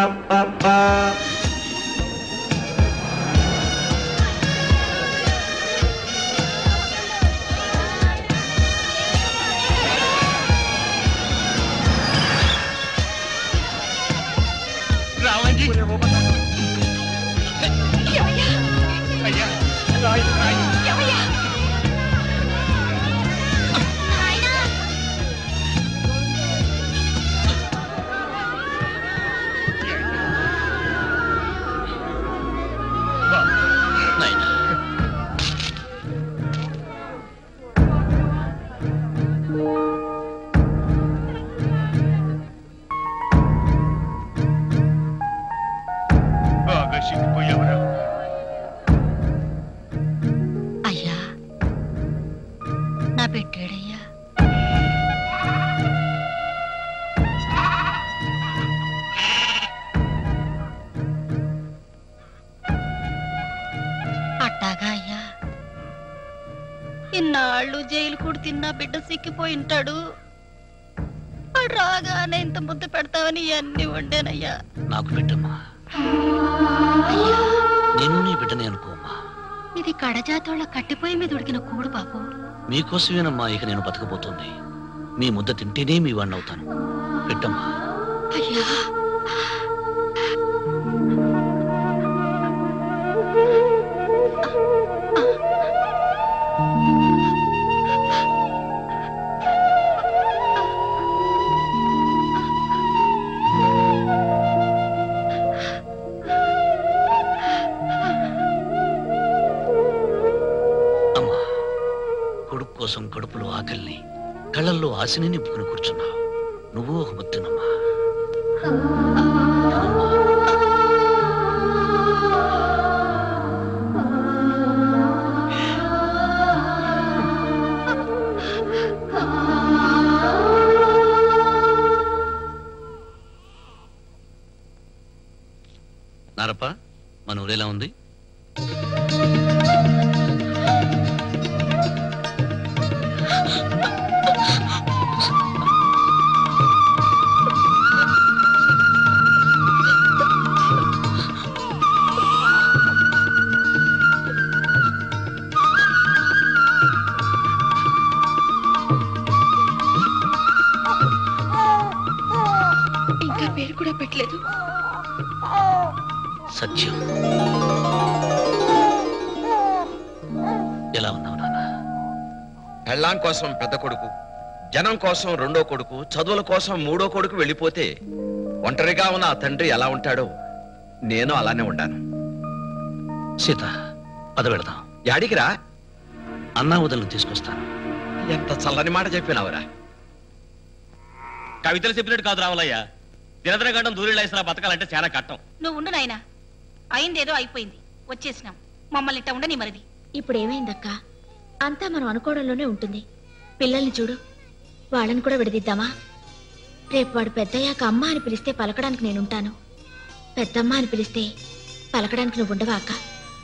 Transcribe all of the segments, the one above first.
రావండి అయ్యా రాయి రాయి నాయనా బాగా సిగ్గిపోయావరా అయ్యా నా పెట్టాడయ్యా అట్టాగా అయ్యా ఇన్నాళ్ళు జైలు కూడా తిన్నా బిడ్డ సిక్కిపోయి ఉంటాడు వాడు రాగానే ఇంత ముద్ద పెడతావని ఇవన్నీ వండానయ్యా నాకు పెట్టమ్మా నేను నీ బిడ్డని అనుకోమ్మా ఇది కడజాతోళ్ళ కట్టిపోయి మీద ఉడికిన కూడు బాబు మీకోసమేనమ్మా ఇక నేను బతకబోతుంది మీ ముద్ద తింటేనే మీ వాడిని అవుతాను పెట్టమ్మా అయ్యా అమ్మా కొడుకు కోసం కడుపులో ఆకలిని కళ్ళల్లో ఆశని నింపుకుని కూర్చున్నావు నువ్వు ఒక ముత్తునమ్మా నారప్ప మన ఊరేలా ఉంది ఇంకా పేరు కూడా పెట్టలేదు సత్యం ఎలా ఉన్నావు నాన్న పెళ్ళాం కోసం పెద్ద కొడుకు జనం కోసం రెండో కొడుకు చదువుల కోసం మూడో కొడుకు వెళ్ళిపోతే ఒంటరిగా ఉన్న ఆ తండ్రి ఎలా ఉంటాడో నేను అలానే ఉండాను సీత పద వెళదాం యాడికిరా అన్నా వదలను తీసుకొస్తాను ఎంత చల్లని మాట చెప్పినావురా కవితలు చెప్పినట్టు కాదు రావాలయ్యా దినదినగండం దూరిళ్ళేసిన బతకాలంటే చాలా కట్టం నువ్వు ఉండు నాయనా అయిందేదో అయిపోయింది వచ్చేసినాం మమ్మల్ని ఇట్ట ఉండని మరిది ఇప్పుడు ఏమైందక్క అంతా మనం అనుకోవడంలోనే ఉంటుంది పిల్లల్ని చూడు వాళ్ళని కూడా విడదిద్దామా రేపు వాడు పెద్దయ్యాక అమ్మ అని పిలిస్తే పలకడానికి నేనుంటాను పెద్దమ్మ అని పిలిస్తే పలకడానికి నువ్వు ఉండవా అక్క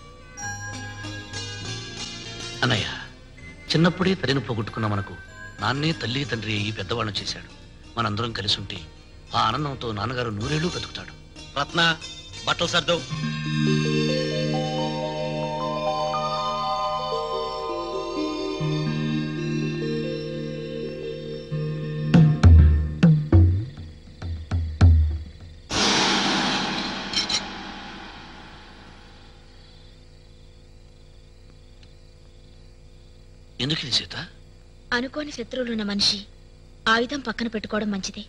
అన్నయ్య చిన్నప్పుడే తల్లిని పోగొట్టుకున్న మనకు నాన్నే తల్లి తండ్రి అయ్యి పెద్దవాళ్ళని చేశాడు మనందరం కలిసి ఉంటే ఆ ఆనందంతో నాన్నగారు నూరేళ్లు బతుకుతాడు రత్న బట్టలు సర్దవు ఎందుకు ఇది సీత అనుకోని శత్రువులున్న మనిషి ఆయుధం పక్కన పెట్టుకోవడం మంచిది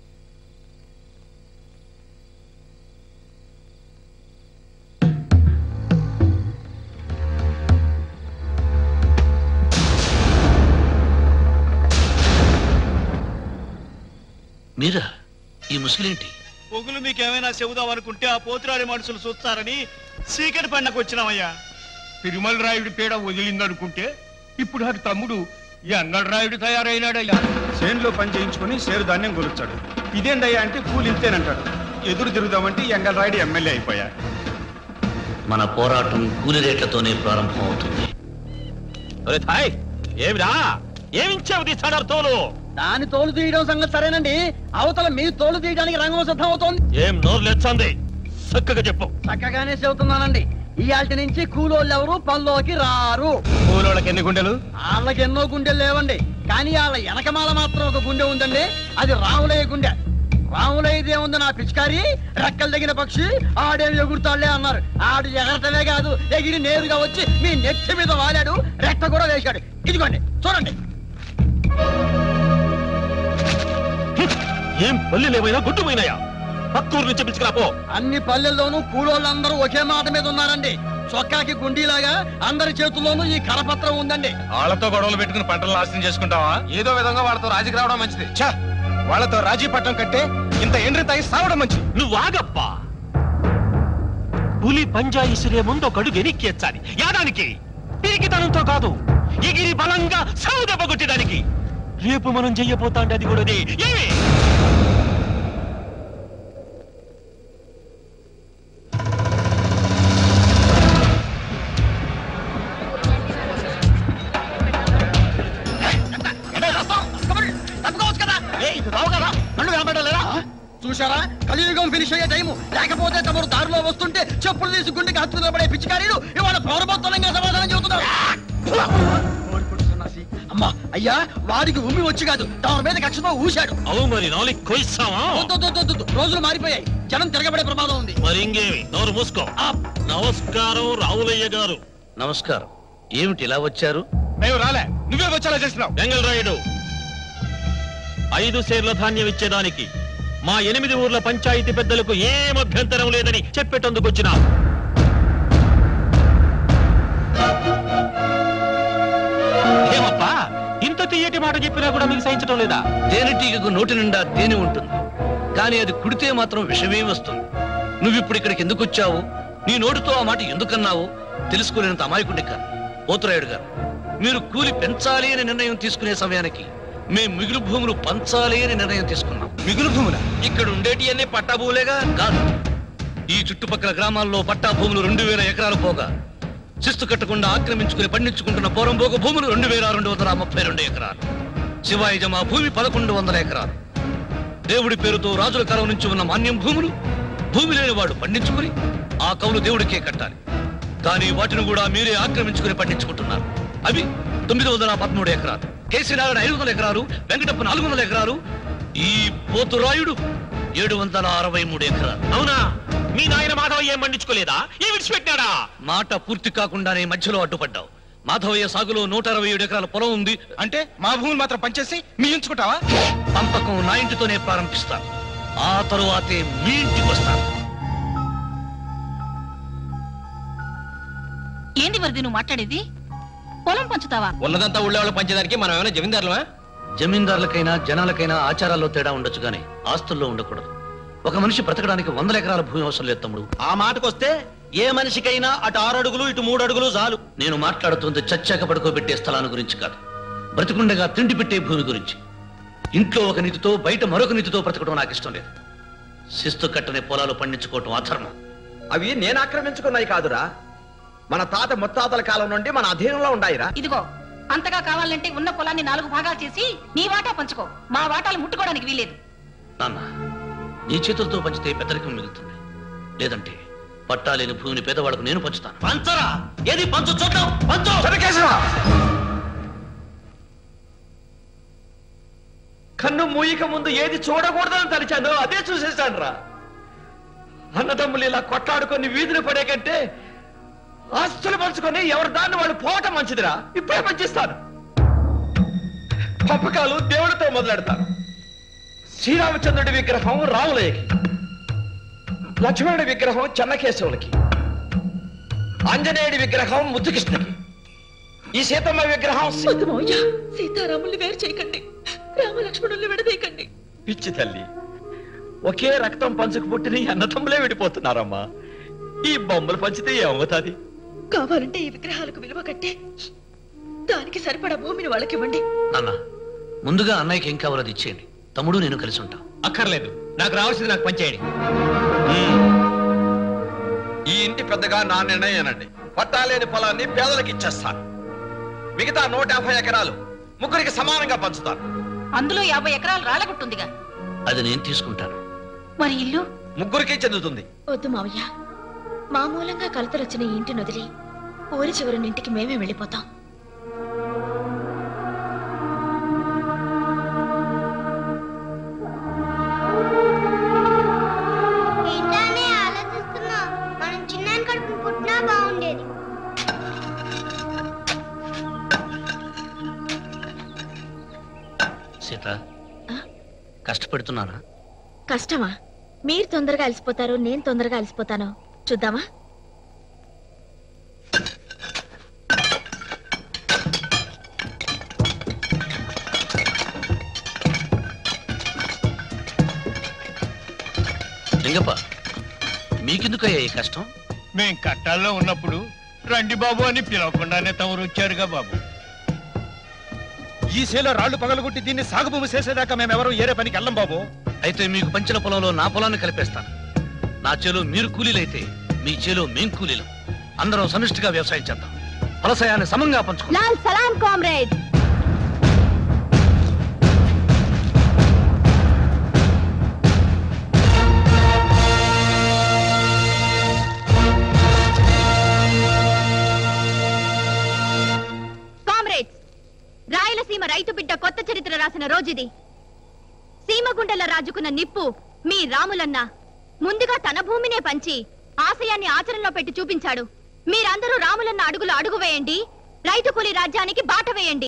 మీరా ఈ ముసుగులేంటి పొగులు మీకేమైనా చెబుదాం అనుకుంటే ఆ పోతురాడి మనుషులు చూస్తారని సీకటి పండకు వచ్చినామయ్యా తిరుమల రాయుడి పీడ వదిలిందనుకుంటే ఇప్పుడు నాకు తమ్ముడు ఈ అంగళ రాయుడు తయారైనాడయ్యా చేనులో పని చేయించుకుని సేరు ధాన్యం కొలుస్తాడు ఇదేందయ్యా అంటే కూలి ఇంతేనంటాడు ఎదురు తిరుగుదామంటే ఎంగల్ రాయుడు ఎమ్మెల్యే అయిపోయా మన పోరాటం కూలి రేట్లతోనే ప్రారంభం అవుతుంది ఒరే థాయ్ ఏమిరా ఏమించావు తీస్తాడారు తోలు దాని తోలు తీయడం సంగతి సరేనండి అవతల మీ తోలు తీయడానికి రంగం సిద్ధం అవుతోంది ఏం నోరు లేచంది చక్కగా చెప్పు చక్కగానే చెబుతున్నానండి ఇయాల్టి నుంచి కూలోళ్ళు ఎవరు పనిలోకి రారు కూలోళ్ళకి ఎన్ని గుండెలు వాళ్ళకి ఎన్నో గుండెలు లేవండి కానీ వాళ్ళ వెనకమాల మాత్రం ఒక గుండె ఉందండి అది రాములయ్య గుండె రాములయ్యదే ఉంది నా పిచికారి రెక్కలు తగిన పక్షి ఆడేం ఎగురుతాళ్లే అన్నారు ఆడు ఎగరటమే కాదు ఎగిరి నేరుగా వచ్చి మీ నెత్తి మీద వాలాడు రెక్క కూడా వేశాడు ఇదిగోండి చూడండి ఏం పల్లెలు ఏమైనా గుట్టుపోయినాయా పక్కూరు నుంచి పిలుచుకురాపో అన్ని పల్లెల్లోనూ కూలోళ్ళందరూ ఒకే మాట మీద ఉన్నారండి చొక్కాకి గుండీలాగా అందరి చేతుల్లోనూ ఈ కరపత్రం ఉందండి వాళ్ళతో గొడవలు పెట్టుకుని పంటలు నాశనం చేసుకుంటావా ఏదో విధంగా వాళ్ళతో రాజీకి రావడం మంచిది ఛ! వాళ్ళతో రాజీ పట్టడం కంటే ఇంత ఎండ్రి తాగి సావడం మంచిది నువ్వు ఆగప్పా పులి పంజా ఇసిరే ముందు ఒక అడుగు వెనక్కి ఎచ్చాలి యాదానికి పిరికితనంతో కాదు ఎగిరి బలంగా సాగు దెబ్బ కొట్టేదానికి రేపు మనం చెయ్యపోతాంటే అది కూడా ఏమి చూసారా కలియుగం ఫినిష్ అయ్యే టైము లేకపోతే తమరు దారిలో వస్తుంటే చెప్పులు తీసి గుండెకి హత్తు నిలబడే పిచ్చికారీలు ఇవాళ పౌరబోత్తనంగా సమాధానం చెబుతున్నారు కోడిపుట్టు సన్నాసి. అమ్మా అయ్యా వాడికి ఉమ్మి వచ్చి కాదు తమ మీద కక్షతో ఊశాడు అవు మరి నాలుగు కొయిస్తావా వద్దు, వద్దు, వద్దు, వద్దు. రోజులు మారిపోయాయి జనం తిరగబడే ప్రమాదం ఉంది మరి ఇంకేమి నోరు మూసుకో నమస్కారం రావులయ్య గారు నమస్కారం ఏమిటి ఇలా వచ్చారు మేము రాలే నువ్వే వచ్చేలా చేస్తున్నావు బెంగల్ రాయుడు ఐదు సేర్ల ధాన్యం ఇచ్చేదానికి మా ఎనిమిది ఊర్ల పంచాయతీ పెద్దలకు ఏం అభ్యంతరం లేదని చెప్పేటందుకు వచ్చినా ఏమప్పా ఇంత తీయటి మాట చెప్పినా కూడా మీకు సహించడం లేదా తేనెటీగకు నోటి నిండా తేనె ఉంటుంది కానీ అది కుడితే మాత్రం విషమే వస్తుంది నువ్వు ఇప్పుడు ఇక్కడికి ఎందుకు వచ్చావు నీ నోటితో ఆ మాట ఎందుకన్నావు తెలుసుకోలేనంత అమాయకుడి కాదు పోతురాయుడు గారు మీరు కూలి పెంచాలి అని నిర్ణయం తీసుకునే సమయానికి మేం మిగులు భూములు పంచాలి అని నిర్ణయం తీసుకున్నాం మిగులు భూముల ఇక్కడ ఉండేటి అన్ని పట్టా భూములేగా కాదు ఈ చుట్టుపక్కల గ్రామాల్లో పట్టా భూములు రెండు వేల ఎకరాలు పోగా శిస్తు కట్టకుండా ఆక్రమించుకుని పండించుకుంటున్న పోరంబోక భూములు రెండు వేల రెండు వందల ముప్పై రెండు ఎకరాలు శివాయి జమా భూమి పదకొండు వందల ఎకరాలు దేవుడి పేరుతో రాజుల కాలం నుంచి ఉన్న మాన్యం భూములు భూమి లేని వాడు పండించుకుని ఆ కౌలు దేవుడికే కట్టాలి కానీ వాటిని కూడా మీరే ఆక్రమించుకుని పండించుకుంటున్నారు అవి తొమ్మిది వందల పదమూడు ఎకరాలు కేసీ నారాయణ ఐదు వందల ఎకరాలు వెంకటప్ప నాలుగు వందల ఎకరాలు ఈ పోతురాయుడు ఏడు వందల అరవై మూడు ఎకరాలు అవునా మీ నాయన మాధవ ఏం పండించుకోలేదా ఏ విడిచిపెట్టాడా మాట పూర్తి కాకుండానే మధ్యలో అడ్డుపడ్డావు మాధవయ్య సాగులో నూట అరవై ఏడు ఎకరాల పొలం ఉంది అంటే మా భూములు మాత్రం పంచేసి మీ ఉంచుకుంటావా పంపకం నా ఇంటితోనే ప్రారంభిస్తాను ఆ తరువాతే మీ ఇంటికి వస్తాను ఏంది వరది నువ్వు మాట్లాడేది పొలం పంచుతావా ఉన్నదంతా ఊళ్ళో వాళ్ళు పంచేదానికి మనం ఏమైనా జమీందారులమా జమీందారులకైనా జనాలకైనా ఆచారాల్లో తేడా ఉండొచ్చు గానీ ఆస్తుల్లో ఉండకూడదు ఒక మనిషి బ్రతకడానికి వందల ఎకరాల భూమి అవసరం లేదు తమ్ముడు ఆ మాటకొస్తే ఏ మనిషికైనా అటు ఆరు అడుగులు ఇటు మూడు అడుగులు చాలు నేను మాట్లాడుతుంది చచ్చాక పడుకోబెట్టే స్థలాల గురించి కాదు బ్రతికుండగా తిండి పెట్టే భూమి గురించి ఇంట్లో ఒక నీతితో బయట మరొక నీతితో బ్రతకడం నాకు ఇష్టం లేదు శిస్తు కట్టని పొలాలు పండించుకోవటం అధర్మం అవి నేను ఆక్రమించుకున్నాయి కాదురా మన తాత ముత్తాతల కాలం నుండి మన అధీనంలో ఉండాయిరా ఇదిగో అంతగా కావాలంటే ఉన్న పొలాన్ని నాలుగు భాగాలు చేసి నీ వాటా పంచుకో మా వాటాలు ముట్టుకోవడానికి వీలేదు నాన్న నీ చేతులతో పంచితే పెద్దరికం మిగులుతుంది లేదంటే పట్టాలేని భూమిని పేదవాళ్ళకు నేను పంచుతాను పంచరా ఏది పంచు చూద్దాం పంచు కన్ను మూయిక ముందు ఏది చూడకూడదని తలిచాను అదే చూసేశాను రా అన్నదమ్ములు ఇలా కొట్లాడుకొని వీధిని పడే కంటే ఆస్తులు పంచుకొని ఎవరి దాన్ని వాళ్ళు పోవటం మంచిదిరా ఇప్పుడే పంచిస్తాను పంపకాలు దేవుడితో మొదలెడతాను శ్రీరామచంద్రుడి విగ్రహం రాములయ్యకి లక్ష్మణుడి విగ్రహం చెన్నకేశవులకి ఆంజనేయుడి విగ్రహం ముద్దుకృష్ణకి ఈ సీతమ్మ విగ్రహం సీ- సీతారాముల్ని వేరు చేయకండి రామలక్ష్మణుల్ని విడదీయకండి పిచ్చి తల్లి ఒకే రక్తం పంచుకు పుట్టిన ఈ అన్నతమ్ములే విడిపోతున్నారమ్మా ఈ బొమ్మలు పంచితే ఏమవుతాది కావాలంటే ఈ విగ్రహాలకు విలువ కట్టే దానికి సరిపడా భూమిని వాళ్ళకి ఇవ్వండి నాన్న ముందుగా అన్నయ్యకి ఏం కావాలో అది ఇచ్చేయండి తమ్ముడు నేను కలిసి ఉంటాం అక్కర్లేదు నాకు రావాల్సింది నాకు పంచేయండి ఈ ఇంటి పెద్దగా నా నిర్ణయనండి పట్టాలేని పొలాన్ని పేదలకు ఇచ్చేస్తాను మిగతా నూట యాభై ఎకరాలు ముగ్గురికి సమానంగా పంచుతాను అందులో యాభై ఎకరాలు రాళ్ళగుట్టుందిగా అది నేను తీసుకుంటాను మరి ఇల్లు ముగ్గురికే చెందుతుంది వద్దు మావయ్య మా మూలంగా కలతలు వచ్చిన ఈ ఇంటిని వదిలి ఊరి చివరిన ఇంటికి మేమే వెళ్ళిపోతాం ఏంటనే ఆలోచిస్తున్నా మనం చిన్న కడుపు పుట్టినా బాగుండేది సీత కష్టపెడుతున్నానా కష్టమా మీరు తొందరగా అలసిపోతారు నేను తొందరగా అలసిపోతాను చూద్దామా లింగప్ప మీకెందుకయ్యా ఈ కష్టం మేం కట్టాల్లో ఉన్నప్పుడు రండి బాబు అని పిలవకుండానే తమరు వచ్చారుగా బాబు ఈ సేలో రాళ్లు పగలగొట్టి దీన్ని సాగు భూమి చేసేదాకా మేమెవరూ ఏరే పనికి వెళ్ళం బాబు అయితే మీకు పంచిన పొలంలో నా పొలాన్ని కలిపేస్తాను నా చేలో మీరు కూలీలైతే మీ చేలో మేం కూలీలం అందరం సమిష్టిగా వ్యవసాయం చేద్దాం ఫలసాయాన్ని సమంగా పంచుకుందాం లాల్ సలాం కామ్రేడ్ కామ్రేడ్స్ రాయలసీమ రైతు బిడ్డ కొత్త చరిత్ర రాసిన రోజుది సీమగుండల రాజుకున్న నిప్పు మీ రాములన్న ముందుగా తన భూమినే పంచి ఆశయాన్ని ఆచరణలో పెట్టి చూపించాడు మీరందరూ రాములన్న అడుగులు అడుగు వేయండి రైతు కూలి రాజ్యానికి బాట వేయండి